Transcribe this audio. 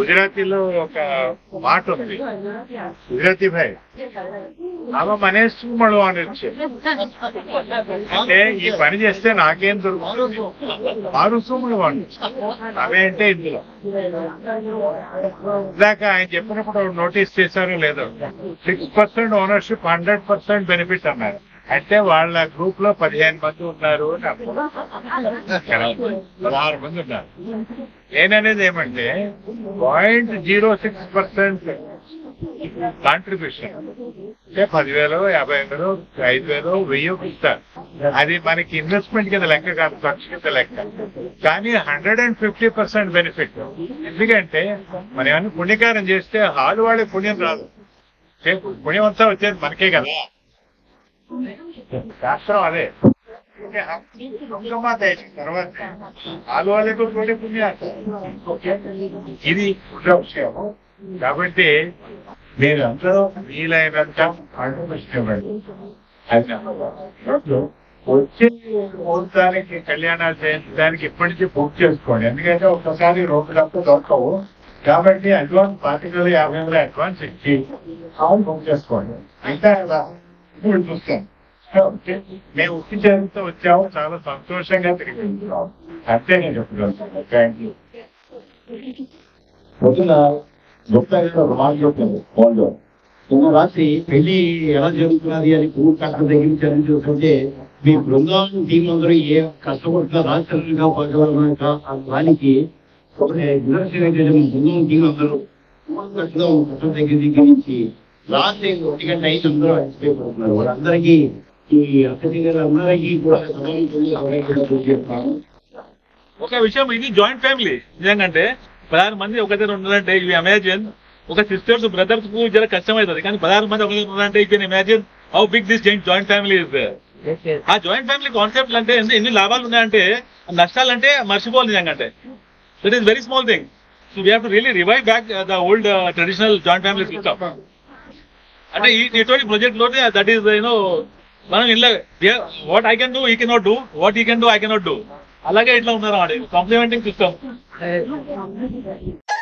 గుజరాతీలో ఒక మాట ఉంది గుజరాతీ భాయ్ ఆమె మనే సుమడు అని వచ్చేది. అంటే ఈ పని చేస్తే నాకేం దొరుకుతుంది ఆరు సూములు వాడు అవే అంటే ఇందులో ఇందాక ఆయన చెప్పినప్పుడు నోటీస్ చేశారో లేదో six percent ownership hundred percent benefit అన్నారు అంటే వాళ్ళ గ్రూప్ లో పదిహేను మంది ఉన్నారు అని అర్థం. పదహారు మంది ఉన్నారు నేననేది ఏమంటే point zero six percent contribution అంటే పదివేలు యాభై వేలు ఐదు వేలు వెయ్యి ఇస్తారు అది మనకి ఇన్వెస్ట్మెంట్ కింద లెక్క కాదు ఖర్చు కింద లెక్క కానీ hundred and fifty percent benefit ఎందుకంటే మనం ఏమైనా పుణ్యకారం చేస్తే హాలు వాళ్ళకి పుణ్యం రాదు ఏ పుణ్యం అంతా వచ్చేది మనకే కదా శాస్త్రం అదే దుర్గమాత అయిన తర్వాత హాలు వాళ్ళకు కూడా పుణ్యం ఇది ఉన్న విషయం కాబట్టి మీరు అందరూ వీలైనంత కాంట్రిబ్యూషన్ ఇవ్వండి అది వచ్చే ముహూర్తానికి కళ్యాణాలు చేయించడానికి ఇప్పటి నుంచి బుక్ చేసుకోండి ఎందుకంటే ఒక్కసారి రెండు డబ్బు దొరకవు కాబట్టి అడ్వాన్స్ పాతికలు యాభై వేల అడ్వాన్స్ ఇచ్చి అవును బుక్ చేసుకోండి ఇంకా ఇప్పుడు చూస్తాం ఓకే. మేము ఉక్కి చేరుతో వచ్చాము చాలా సంతోషంగా తిరిగి వెళ్తున్నాం. అంతే నేను చెప్తున్నాను థ్యాంక్ యూ పొద్దున గుప్తా గారు ఒక మాట చెప్పారు ఫోన్ లో నిన్న రాత్రి పెళ్లి ఎలా జరుగుతున్నది అని పువ్వు కట్ట దగ్గర చదివి చూస్తుంటే మీ బృందావనం టీం అందరూ ఏ కష్టపడుతున్న రాష్ట్రంగా పడగలక దానికి ఒక నిదర్శనం ఏంటంటే మీ బృందావనం టీం అందరూ పువ్వు కట్టడం కట్ట దగ్గర దగ్గర నుంచి రాత్రి ఒంటి గంట ఐదు అందరూ ఎక్స్పైర్ పడుతున్నారు వాళ్ళందరికీ ఈ అక్కడి అందరికీ కూడా సమావేశంలో ఎవరైతే చెప్తాను ఒక విషయం ఇది జాయింట్ ఫ్యామిలీ నిజంగా పదహారు మంది ఒక దగ్గర ఉన్నారంటే ఇవి ఇమాజిన్ ఒక సిస్టర్స్ బ్రదర్స్ కు జర కష్టం అవుతుంది కానీ పదహారు మంది ఒక దగ్గర ఉన్నారంటే you can imagine how big this joint family is ఆ జాయింట్ ఫ్యామిలీ కాన్సెప్ట్ అంటే ఎన్ని ఎన్ని లాభాలు ఉన్నాయంటే నష్టాలు అంటే మర్చిపోవాలి నిజంగా అంటే that is very small thing so we have to really revive back the old traditional joint family system అంటే ఈ ఇటువంటి ప్రాజెక్ట్ లోనే దట్ ఈస్ యూనో మనం ఇలా what I can do he cannot do what he can do I cannot do అలాగే ఇట్లా ఉన్నారు complimenting system